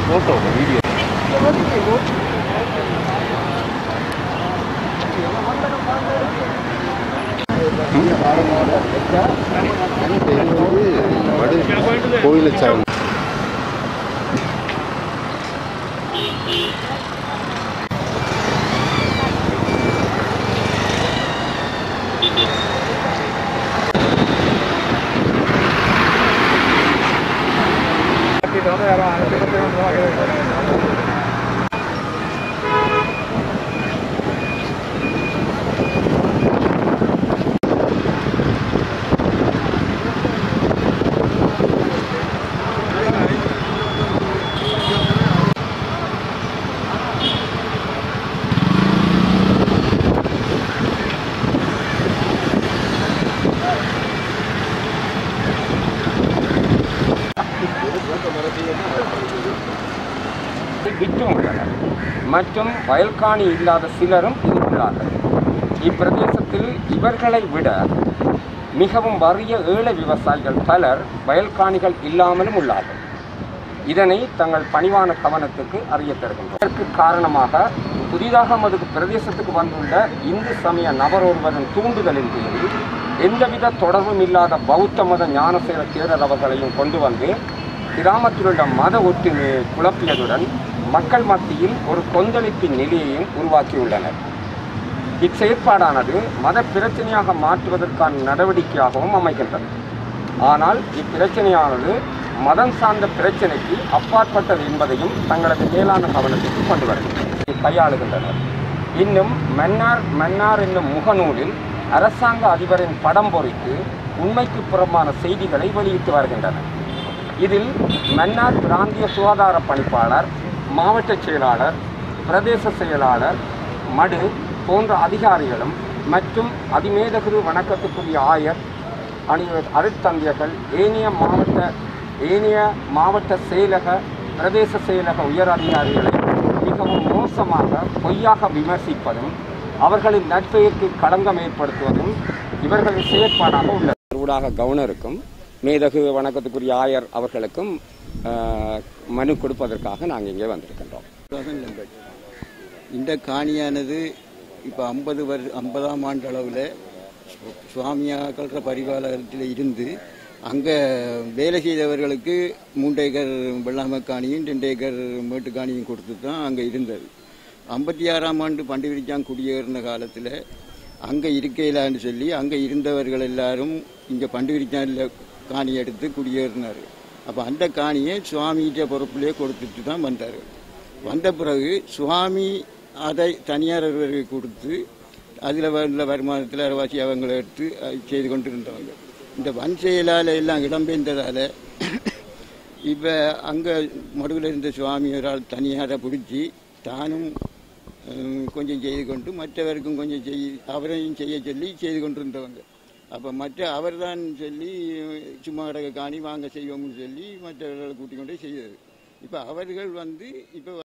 photo video கோயிலை சார்ந்த விற்றும் உள்ளனர் மற்றும் வயல்காணி இல்லாத சிலரும் இருக்கிறார்கள் இப்பிரதேசத்தில் இவர்களை விட மிகவும் வறிய ஏழை விவசாயிகள் பலர் வயல்காணிகள் இல்லாமலும் உள்ளார்கள் இதனை தங்கள் பணிவான கவனத்துக்கு அறிய தருகின்றோம் இதற்கு காரணமாக புதிதாக நமது பிரதேசத்துக்கு வந்துள்ள இந்து சமய நபர் ஒருவரின் தூண்டுதலின் பேரில் எந்தவித தொடர்பும் இல்லாத பௌத்த மத ஞானசேர தேரர் அவர்களையும் கொண்டு வந்து கிராமத்தில் உள்ள மத ஒற்றுமையை குழப்பியதுடன் மக்கள் மத்தியில் ஒரு கொந்தளிப்பின் நிலையையும் உருவாக்கியுள்ளனர் இச்செயற்பாடானது மத பிரச்சனையாக மாற்றுவதற்கான நடவடிக்கையாகவும் அமைகின்றது ஆனால் இப்பிரச்சனையானது மதம் சார்ந்த பிரச்சனைக்கு அப்பாற்பட்டது என்பதையும் தங்களது மேலான கவனத்துக்கு கொண்டு வருகின்றனர் கையாளுகின்றனர் இன்னும் மன்னார் மன்னார் என்னும் முகநூலில் அரசாங்க அதிபரின் படம் பொறித்து உண்மைக்கு புறம்பான செய்திகளை வெளியிட்டு வருகின்றனர் இதில் மன்னார் பிராந்திய சுகாதார பணிப்பாளர் மாவட்ட செயலாளர் பிரதேச செயலாளர் மடு போன்ற அதிகாரிகளும் மற்றும் அதிமேதகுரு வணக்கத்துக்குரிய ஆயர் அணி அருட்தந்தையர்கள் ஏனைய மாவட்ட ஏனைய மாவட்ட செயலக பிரதேச செயலக உயர் அதிகாரிகளை மிகவும் மோசமாக பொய்யாக விமர்சிப்பதும் அவர்களின் நட்பெயருக்கு களங்கம் ஏற்படுத்துவதும் இவர்களின் செயற்பாடாக உள்ளது ஊடாக கவர்னருக்கும் மேதகு வணக்கத்துக்குரிய ஆயர் அவர்களுக்கும் ஆஹ், மனு கொடுப்பதற்காக நாங்கள் இங்கே வந்திருக்கின்றோம் இந்த காணியானது இப்போ ஐம்பது வரு ஐம்பதாம் ஆண்டு அளவில் சுவாமியாக்கள்ற பரிபாலகத்தில் இருந்து அங்கே வேலை செய்தவர்களுக்கு மூன்று ஏக்கர் வெள்ளாமை காணியும் ரெண்டு ஏக்கர் மேட்டு காணியும் கொடுத்து தான் அங்கே இருந்தது ஐம்பத்தி ஆறாம் ஆண்டு பண்டிவிரிச்சான் குடியேறின காலத்தில் அங்கே இருக்கையிலான்னு சொல்லி அங்கே இருந்தவர்கள் எல்லாரும் இங்கே பண்டிவிரிச்சானில் காணி எடுத்து குடியேறினார் அப்போ அந்த காணியை சுவாமிகிட்ட பொறுப்பிலே கொடுத்துட்டு தான் வந்தார் வந்த பிறகு சுவாமி அதை தனியார் ஒருவருக்கு கொடுத்து அதில் உள்ள வருமானத்தில் அரைவாசி அவங்களை எடுத்து அஹ், செய்து கொண்டு இருந்தவங்க இந்த வன் செயலால் எல்லாம் இடம்பெயர்ந்ததால் இப்போ அங்கே மடுவில் இருந்த சுவாமி ஒரு ஆள் தனியாரை பிடிச்சி தானும் ஹம், கொஞ்சம் செய்து கொண்டு மற்றவருக்கும் கொஞ்சம் செய் அவரையும் செய்ய சொல்லி செய்து கொண்டிருந்தவங்க அப்போ மற்ற அவர் தான் சொல்லி சும்மா கிடக்க காணி வாங்க செய்வோம்னு சொல்லி மற்றவர்களை கூட்டிக் கொண்டு செய்தது இப்போ அவர்கள் வந்து இப்போ